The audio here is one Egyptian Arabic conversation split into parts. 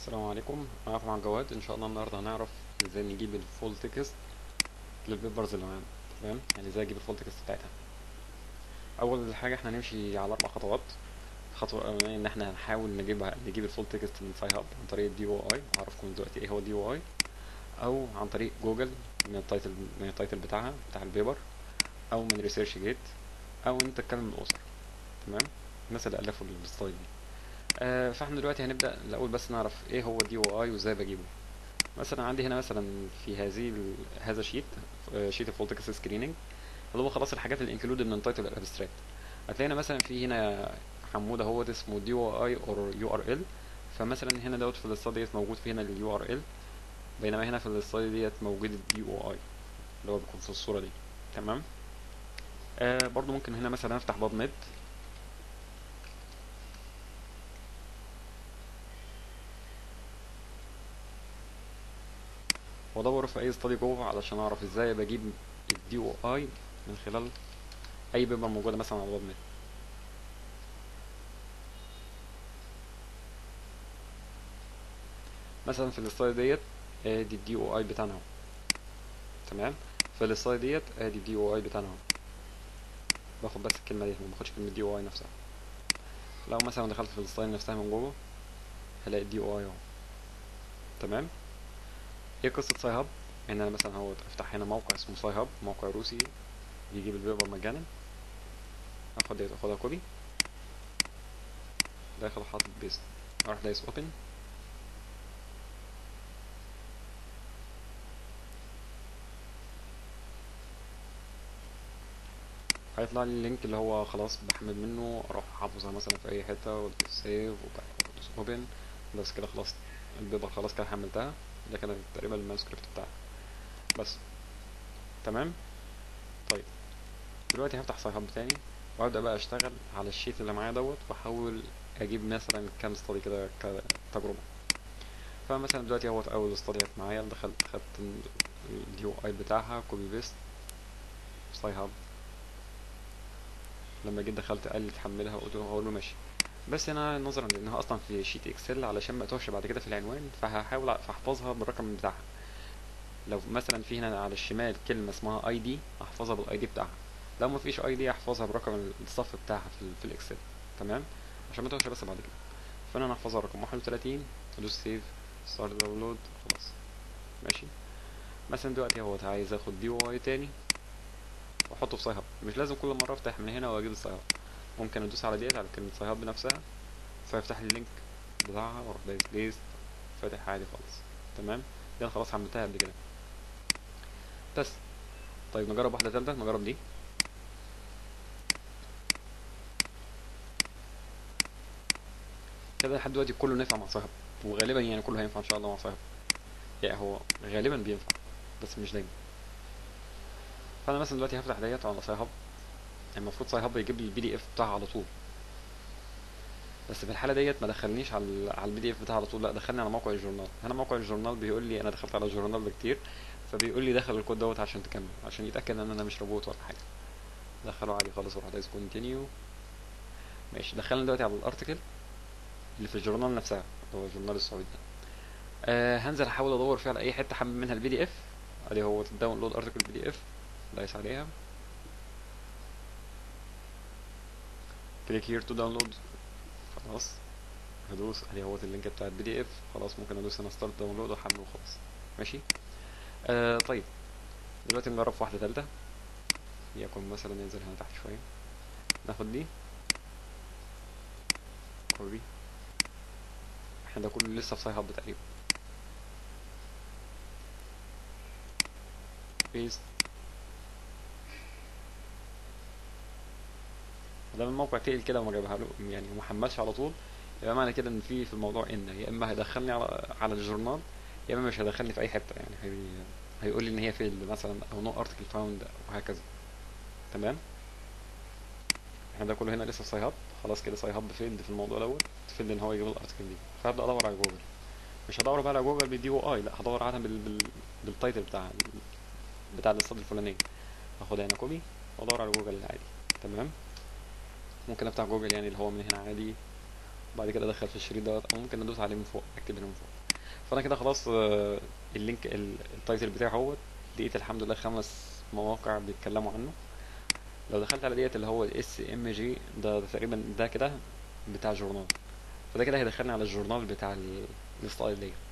السلام عليكم معاكم عن جواد ان شاء الله النهارده هنعرف ازاي نجيب الفول تكست للبيبرز اللي معانا تمام يعني ازاي اجيب الفول تكست بتاعتها اول حاجه احنا هنمشي على اربع خطوات الخطوه الاولانيه ان احنا هنحاول نجيب نجيب الفول تكست من ساي هاب عن طريق الدي او اي اعرفكم دلوقتي ايه هو الدي او اي او عن طريق جوجل من التايتل من التايتل بتاعها بتاع البيبر او من ريسيرش جيت او انت تتكلم الاسر تمام الناس اللي الفوا الستايل دي آه فاحنا دلوقتي هنبدا الاول بس نعرف ايه هو الدي او اي وازاي بجيبه مثلا عندي هنا مثلا في هذه ال- هذا شيت آه، شيت الفول تكست سكريننج اللي هو خلاص الحاجات اللي انكلودد من تايتل الابستراكت هتلاقينا مثلا في هنا عمود اهوت اسمه دي او اي اور يو ار ال فمثلا هنا دوت في الستادي ديت موجود في هنا اليو ار ال بينما هنا في الستادي ديت موجود الدي او اي اللي هو بيكون في الصوره دي تمام آه برضو ممكن هنا مثلا افتح باب نت وادور في اي ستادي جوه علشان اعرف ازاي بجيب الدي او اي من خلال اي بيبر موجوده مثلا على الويب نت مثلا في السلايد ديت ادي الدي او اي بتاعنا اهو تمام في السلايد ديت ادي الدي او اي بتاعنا اهو باخد بس الكلمه دي ما باخدش كلمه دي او اي نفسها لو مثلا دخلت في السلايد نفسها من جوه هلاقي الدي او اي اهو تمام ايه قصه ساي هاب ان انا مثلا هو افتح هنا موقع اسمه ساي هاب موقع روسي يجيب البيبر مجانا اخد ديت اخدها كوبي داخل حاطط بيست اروح دايس اوبن هيطلع لي اللينك اللي هو خلاص بحمل منه اروح حافظها مثلا في اي حته وادوس سيف وادوس اوبن بس كده خلاص البيبر خلاص كده حملتها ده كده تقريبا المانسكريبت بتاعها بس تمام طيب دلوقتي هفتح ساي هاب تاني وابدا بقى اشتغل على الشيت اللي معايا دوت واحاول اجيب مثلا كام ستادي كده كتجربه فمثلا دلوقتي اهوت اول ستادي معايا دخلت خدت الدي او اي بتاعها كوبي بيست ساي هاب لما جيت دخلت قال لي تحملها قلت له هقول له ماشي بس انا نظرا لانها اصلا في شيت اكسل علشان ما اتوهش بعد كده في العنوان فهحاول احفظها بالرقم بتاعها لو مثلا في هنا على الشمال كلمه اسمها اي دي احفظها بالاي دي بتاعها لو ما فيش اي دي احفظها برقم الصف بتاعها في, ال- في الاكسل تمام عشان ما اتوهش بس بعد كده فانا انا هحفظها رقم 31 ادوس سيف ستارت داونلود خلاص ماشي مثلا دلوقتي اهوت عايز اخد دي واي تاني واحطه في ساي هاب مش لازم كل مره افتح من هنا واجيب الساي هاب ممكن ادوس على ديت على كلمه ساي هاب نفسها فيفتح لي اللينك بتاعها واروح دايس بيست فاتح عادي خالص تمام دي انا خلاص حملتها قبل كده بس طيب نجرب واحده تالتة نجرب دي كده لحد دلوقتي كله نافع مع صاحب وغالبا يعني كله هينفع ان شاء الله مع صاحب يعني هو غالبا بينفع بس مش دايما فانا مثلا دلوقتي هفتح ديت على ساي هاب المفروض ساي هاب يجيب لي البي دي اف بتاعها على طول بس في الحاله ديت ما دخلنيش على ال- على البي دي اف بتاعها على طول لا دخلني على موقع الجورنال هنا موقع الجورنال بيقول لي انا دخلت على الجورنال ده كتير فبيقول لي دخل الكود دوت عشان تكمل عشان يتاكد ان انا مش روبوت ولا حاجه دخله عادي خالص وراح دايس كونتينيو ماشي دخلنا دلوقتي على الارتكل اللي في الجورنال نفسها اللي هو الجورنال السعودي ده آه هنزل احاول ادور فيها على اي حته حمل منها البي دي اف ادي هو الداونلود ارتكل بي دي اف دايس عليها كليك هير تو داونلود خلاص هدوس ادي هو اللينك بتاع البي دي اف خلاص ممكن ادوس هنا ستارت داونلود واحمله خلاص ماشي آه طيب دلوقتي نجرب في واحده ثالثه يكون مثلا ننزل هنا تحت شويه ناخد دي كوبي احنا ده كله لسه في ساي هاب تقريبا بيست ده الموقع تقل كده وما جابها له يعني وما حملش على طول يبقى معنى كده ان في في الموضوع ان يا اما هيدخلني على على الجورنال يا اما مش هيدخلني في اي حته يعني هي هيقول لي ان هي فيلد مثلا او نو ارتكل فاوند وهكذا تمام احنا ده كله هنا لسه في ساي هاب خلاص كده ساي هاب فيلد في الموضوع دوت فيلد ان هو يجيب الارتكل دي فهبدا ادور على جوجل مش هدور بقى على جوجل بالدي او اي لا هدور عليها بال... بال... بالتايتل بتاع بتاع الاستاد الفلانيه هاخدها هنا كوبي وادور على جوجل العادي تمام ممكن افتح جوجل يعني اللي هو من هنا عادي وبعد كده ادخل في الشريط دوت او ممكن ادوس عليه من فوق اكتب هنا من فوق فانا كده خلاص آه، اللينك ال- التايتل بتاعه هو لقيت الحمد لله خمس مواقع بيتكلموا عنه لو دخلت على ديت اللي هو الاس ام جي ده ده تقريبا ده كده بتاع جورنال فده كده هيدخلني على الجورنال بتاع ال- الستايل دي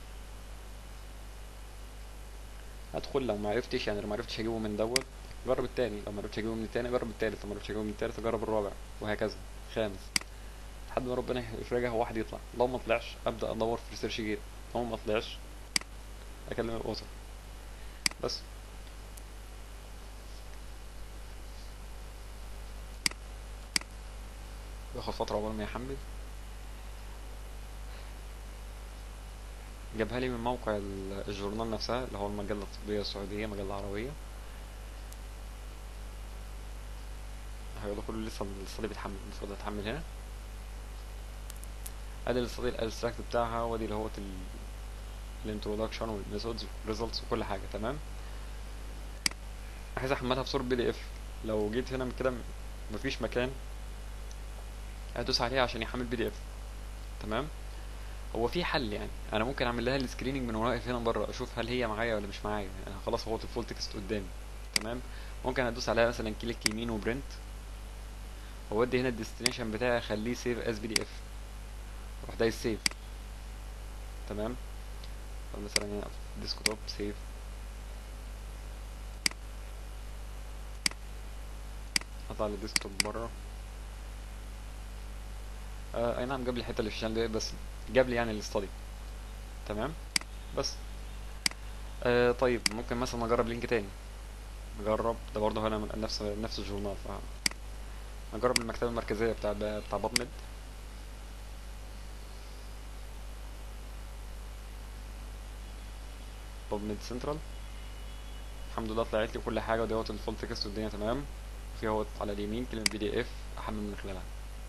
هدخل لو ما عرفتش يعني لو ما عرفتش اجيبه من دوت جرب التاني لو ما عرفتش اجيبه من التاني جرب التالت لو ما عرفتش اجيبه من التالت جرب الرابع وهكذا خامس لحد ما ربنا يفرجها واحد يطلع لو ما طلعش ابدا ادور في ريسيرش جيت لو ما طلعش اكلم الاوثر بس ياخد فترة عقبال ما يحمل جابها لي من موقع ال- الجورنال نفسها اللي هو المجلة الطبية السعودية مجلة عربية هيقول كله لسه الاستادي بيتحمل المفروض هتحمل هنا ادي الاستادي الابستراكت بتاعها وادي اللي هو الانترودكشن والميثودز والريزلتس وكل حاجة تمام عايز احملها في صورة بي دي اف لو جيت هنا من كده م- مفيش مكان هدوس عليها عشان يحمل بي دي اف تمام هو في حل يعني انا ممكن اعمل لها السكريننج من واقف هنا بره اشوف هل هي معايا ولا مش معايا يعني خلاص هو الفول تكست قدامي تمام ممكن ادوس عليها مثلا كليك يمين وبرنت واودي هنا الديستنيشن بتاعي اخليه سيف از بي دي اف اروح دايس سيف تمام مثلا هنا ديسكتوب سيف اطلع الديسكتوب بره آه اي نعم جاب لي الحته اللي في الشان ديت بس جاب لي يعني الاستادي تمام بس آه طيب ممكن مثلا اجرب لينك تاني اجرب ده برضه هنا من نفس نفس الجورنال ف اجرب المكتبه المركزيه بتاع بتاع بطمد بطمد سنترال الحمد لله طلعت لي كل حاجه ودوت الفول تكست والدنيا تمام في اهوت على اليمين كلمه بي دي اف احمل من خلالها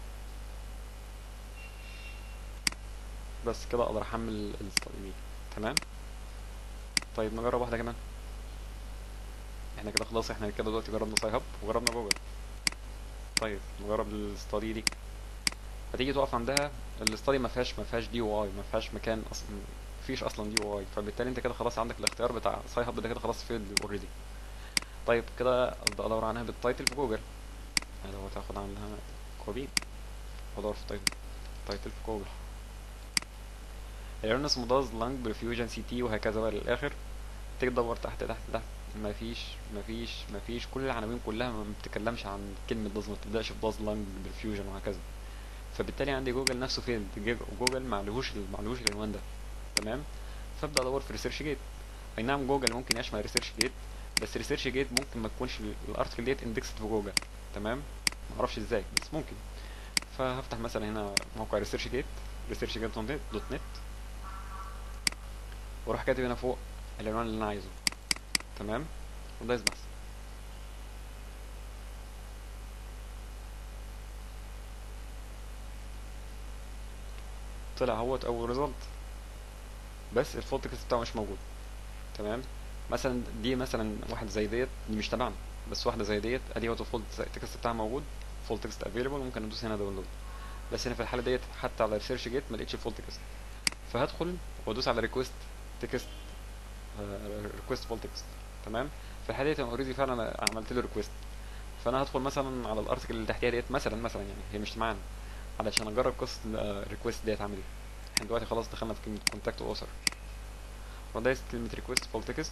بس كده اقدر احمل الاستادي تمام طيب نجرب واحده كمان احنا كده خلاص احنا كده دلوقتي جربنا ساي هاب وجربنا جوجل طيب نجرب الاستادي دي هتيجي تقف عندها الاستادي ما فيهاش ما فيهاش دي او اي ما فيهاش مكان اصلا مفيش اصلا دي او اي فبالتالي انت كده خلاص عندك الاختيار بتاع ساي هاب ده كده خلاص فيلد اوريدي طيب كده ابدا ادور عنها بالتايتل في جوجل يعني لو تاخد عنها كوبي وادور في التايتل تايتل في جوجل هيقول اسمه داز لانج برفيوجن سي تي وهكذا بقى للاخر تيجي تدور تحت تحت تحت مفيش مفيش مفيش كل العناوين كلها ما بتتكلمش عن كلمة داز ما بتبدأش في داز لانج برفيوجن وهكذا فبالتالي عندي جوجل نفسه فين جوجل معلهوش معلهوش العنوان ده تمام فابدا ادور في ريسيرش جيت اي نعم جوجل ممكن يشمل ريسيرش جيت بس ريسيرش جيت ممكن ما تكونش الارتكل ديت اندكست في جوجل تمام معرفش ازاي بس ممكن فهفتح مثلا هنا موقع ريسيرش جيت ريسيرش جيت دوت نت واروح كاتب هنا فوق العنوان اللي انا عايزه تمام ودايس بحث طلع اهوت اول ريزلت بس الفول تكست بتاعه مش موجود تمام مثلا دي مثلا واحد زي ديت دي مش تبعنا بس واحده زي ديت ادي اهوت الفول تكست بتاعها موجود فول تكست افيلبل ممكن ندوس هنا داونلود بس هنا في الحاله ديت حتى على ريسيرش جيت ما لقيتش الفول تكست فهدخل وادوس على ريكوست تكست ريكوست فول تكست تمام في الحاله ديت انا اوريدي فعلا عملت له ريكوست فانا هدخل مثلا على الارتكل اللي تحتيها ديت مثلا مثلا يعني هي مش معانا علشان اجرب قصه الريكوست ديت عامل ايه احنا دلوقتي خلاص دخلنا في كلمه كونتاكت اوثر ودايس كلمه ريكوست فول تكست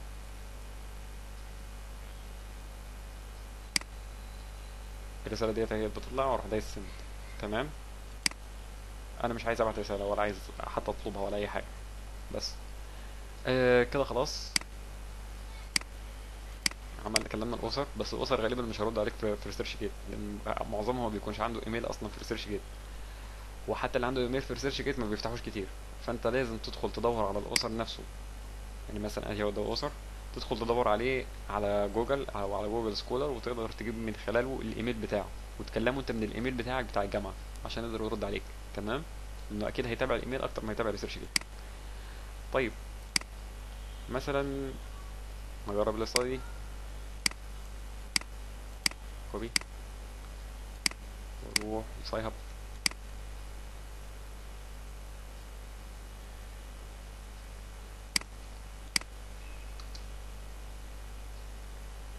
الرساله ديت هي بتطلع واروح دايس سند تمام انا مش عايز ابعت رساله ولا عايز حتى اطلبها ولا اي حاجه بس آه كده خلاص عملنا كلمنا الاسر بس الاسر غالبا مش هيرد عليك في ريسيرش جيت لان معظمهم ما بيكونش عنده ايميل اصلا في ريسيرش جيت وحتى اللي عنده ايميل في ريسيرش جيت ما بيفتحوش كتير فانت لازم تدخل تدور على الاسر نفسه يعني مثلا ادي هو ده اسر تدخل تدور عليه على جوجل او على جوجل سكولر وتقدر تجيب من خلاله الايميل بتاعه وتكلمه انت من الايميل بتاعك بتاع الجامعه عشان يقدر يرد عليك تمام لانه اكيد هيتابع الايميل اكتر ما يتابع ريسيرش جيت طيب مثلا نجرب الاستادي دي كوبي ونروح ساي هاب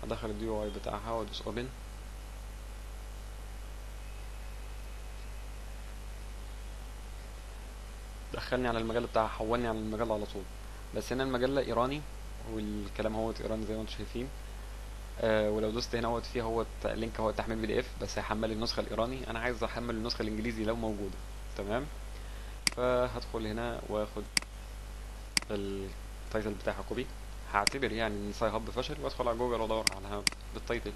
هدخل الدي او اي بتاعها وادوس اوبن دخلني على المجال بتاعها حولني على المجال على طول بس هنا المجلة ايراني والكلام هو ايراني زي ما انتم شايفين آه ولو دوست هنا هو فيه هو لينك هو تحميل بي دي اف بس هيحمل النسخة الايراني انا عايز احمل النسخة الانجليزي لو موجودة تمام فهدخل هنا واخد التايتل بتاعها كوبي هعتبر يعني ان ساي هاب فشل وادخل على جوجل وادور على بالتايتل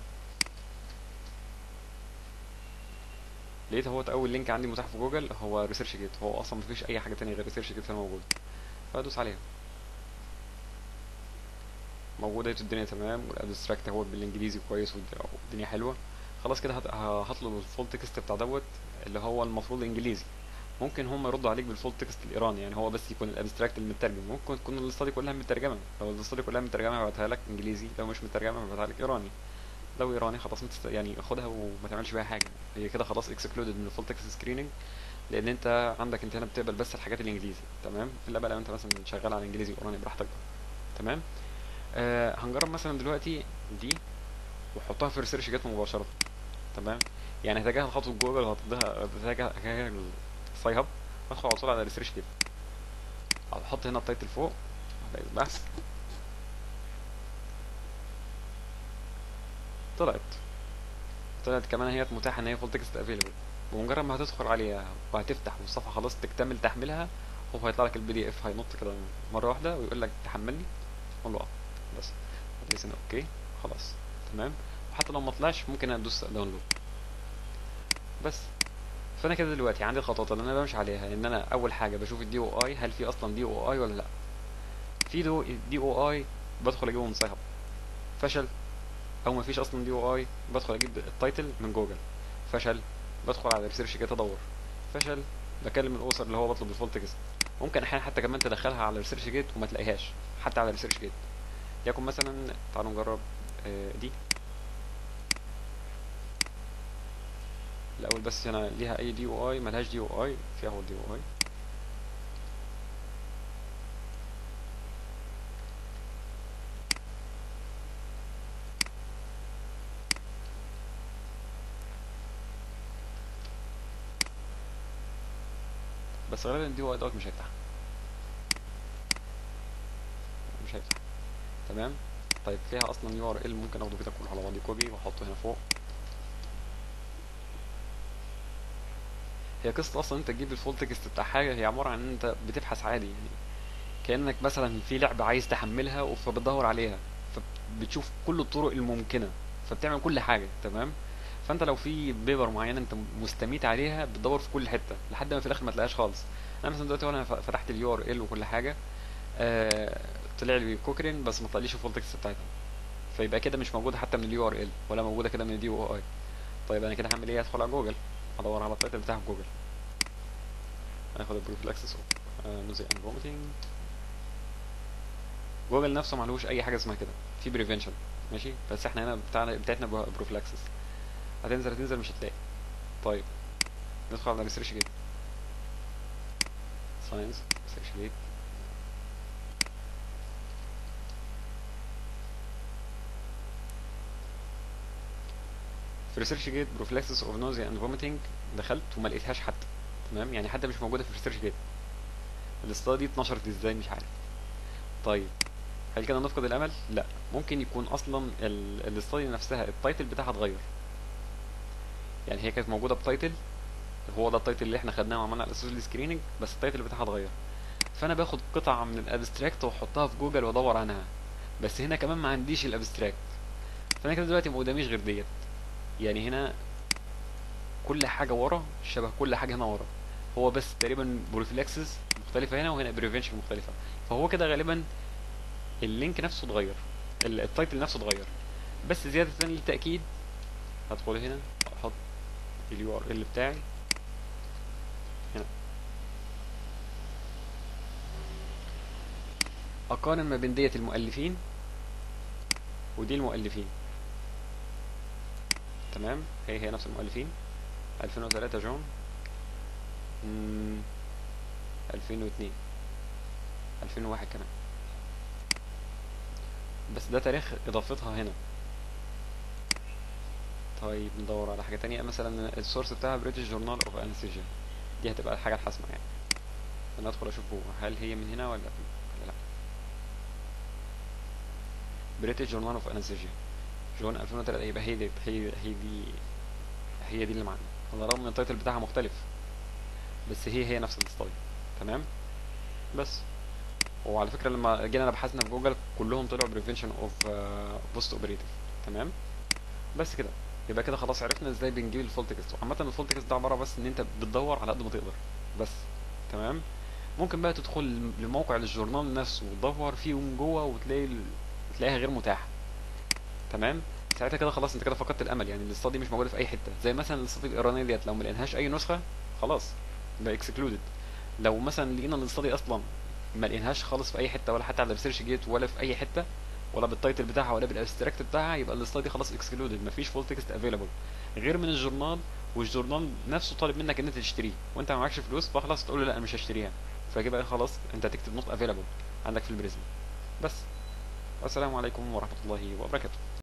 لقيت هو اول لينك عندي متاح في جوجل هو ريسيرش جيت هو اصلا مفيش اي حاجه تانية غير ريسيرش جيت موجود فادوس عليها موجوده الدنيا تمام والابستراكت هو بالانجليزي كويس والدنيا حلوه خلاص كده هطلب الفول تكست بتاع دوت اللي هو المفروض انجليزي ممكن هم يردوا عليك بالفول تكست الايراني يعني هو بس يكون الابستراكت المترجم ممكن تكون الاستادي كلها مترجمه لو الاستادي كلها مترجمه هبعتها لك انجليزي لو مش مترجمه هبعتها لك ايراني لو ايراني خلاص متست... يعني خدها وما تعملش بيها حاجه هي كده خلاص اكسكلودد من الفول تكست سكريننج لان انت عندك انت هنا بتقبل بس الحاجات الانجليزي تمام الا بقى لو انت مثلا شغال على انجليزي وايراني براحتك تمام آه هنجرب مثلا دلوقتي دي وحطها في ريسيرش جيت مباشره تمام يعني هتجاهل خطوه جوجل هتديها هتجاهل ساي هاب ادخل على طول على ريسيرش جيت احط هنا التايتل فوق بحث طلعت طلعت كمان هي متاحه ان هي فول تكست افيلبل بمجرد ما هتدخل عليها وهتفتح والصفحه خلاص تكتمل تحميلها هو هيطلع لك البي دي اف هينط كده مره واحده ويقول لك تحملني قول له اه بس هتدوس هنا اوكي خلاص تمام وحتى لو ما طلعش ممكن ادوس داونلود بس فانا كده دلوقتي عندي الخطوات اللي انا بمشي عليها ان انا اول حاجه بشوف الدي او اي هل في اصلا دي او اي ولا لا في دو دي او اي بدخل اجيبه من سايهاب فشل او ما فيش اصلا دي او اي بدخل اجيب التايتل من جوجل فشل بدخل على ريسيرش كده ادور فشل بكلم الاوسر اللي هو بطلب الفول تكست ممكن احيانا حتى كمان تدخلها على ريسيرش جيت وما تلاقيهاش حتى على ريسيرش جيت يكن مثلا تعالوا نجرب دي الاول بس هنا ليها اي دي او اي ملهاش دي او اي فيها هو دي او اي بس غالبا الدي او اي دوت مش هيفتح مش هيفتح تمام طيب فيها اصلا يو ار ال ممكن اخده كده كله على بعض كوبي واحطه هنا فوق هي قصة اصلا انت تجيب الفول تكست بتاع حاجة هي عبارة عن ان انت بتبحث عادي يعني كأنك مثلا في لعبة عايز تحملها فبتدور عليها فبتشوف كل الطرق الممكنة فبتعمل كل حاجة تمام فانت لو في بيبر معينة انت مستميت عليها بتدور في كل حتة لحد ما في الاخر ما تلاقيهاش خالص انا مثلا دلوقتي وانا فتحت اليو ار ال وكل حاجة آه طلع لي كوكرين بس ما طلعليش الفول تكست بتاعتها فيبقى كده مش موجودة حتى من اليو ار ال ولا موجودة كده من الدي او اي طيب انا كده هعمل ايه ادخل على جوجل ادور على التايتل بتاعها في جوجل هاخد البروفلاكسس نوزي اند فوميتنج جوجل نفسه معلوش اي حاجه اسمها كده في بريفنشن ماشي بس احنا هنا بتاعنا بتاعتنا بروفلاكسس هتنزل هتنزل مش هتلاقي طيب ندخل على ريسيرش جيت ساينس ريسيرش جيت في ريسيرش جيت بروفلاكسس اوف نوزي اند فوميتنج دخلت وما لقيتهاش حتى تمام يعني حتى مش موجوده في ريسيرش جيت الاستادي دي اتنشرت ازاي مش عارف طيب هل كده نفقد الامل لا ممكن يكون اصلا الاستادي نفسها التايتل بتاعها اتغير يعني هي كانت موجوده بتايتل هو ده التايتل اللي احنا خدناه وعملنا على اساس السكريننج بس التايتل بتاعها اتغير فانا باخد قطعه من الابستراكت واحطها في جوجل وادور عنها بس هنا كمان ما عنديش الابستراكت فانا كده دلوقتي ما قداميش غير ديت يعني هنا كل حاجه ورا شبه كل حاجه هنا ورا هو بس تقريبا بروفيلاكسس مختلفه هنا وهنا بريفنشن مختلفه فهو كده غالبا اللينك نفسه اتغير التايتل نفسه اتغير بس زياده للتاكيد هدخل هنا احط اليو ار ال بتاعي هنا اقارن ما بين ديت المؤلفين ودي المؤلفين تمام هي هي نفس المؤلفين 2003 جون 2002 2001 كمان بس ده تاريخ اضافتها هنا طيب ندور على حاجه تانية مثلا السورس بتاعها بريتش جورنال اوف انستيجيا دي هتبقى الحاجه الحاسمه يعني انا ادخل اشوف جوه هل هي من هنا ولا ولا لا بريتش جورنال اوف انستيجيا جون 2003 يبقى هي دي هي هي دي هي دي اللي معانا على الرغم ان التايتل بتاعها مختلف بس هي هي نفس الاستادي تمام بس وعلى فكره لما جينا بحثنا في جوجل كلهم طلعوا بريفنشن اوف بوست اوبريتيف تمام بس كده يبقى كده خلاص عرفنا ازاي بنجيب الفول تكست وعامه الفول تكست ده عباره بس ان انت بتدور على قد ما تقدر بس تمام ممكن بقى تدخل لموقع الجورنال نفسه وتدور فيه من جوه وتلاقي ال... تلاقيها غير متاحه تمام ساعتها كده خلاص انت كده فقدت الامل يعني الاستادي مش موجوده في اي حته زي مثلا الاستادي الايرانيه ديت لو ما لقيناهاش اي نسخه خلاص يبقى اكسكلودد لو مثلا لقينا الاستادي اصلا ما لقيناهاش خالص في اي حته ولا حتى على ريسيرش جيت ولا في اي حته ولا بالتايتل بتاعها ولا بالابستراكت بتاعها يبقى الاستادي خلاص اكسكلودد مفيش فول تكست افيلابل غير من الجورنال والجورنال نفسه طالب منك ان انت تشتريه وانت ما معكش فلوس فخلاص تقول له لا انا مش هشتريها فكده خلاص انت هتكتب نوت افيلابل عندك في البريزم بس السلام عليكم ورحمه الله وبركاته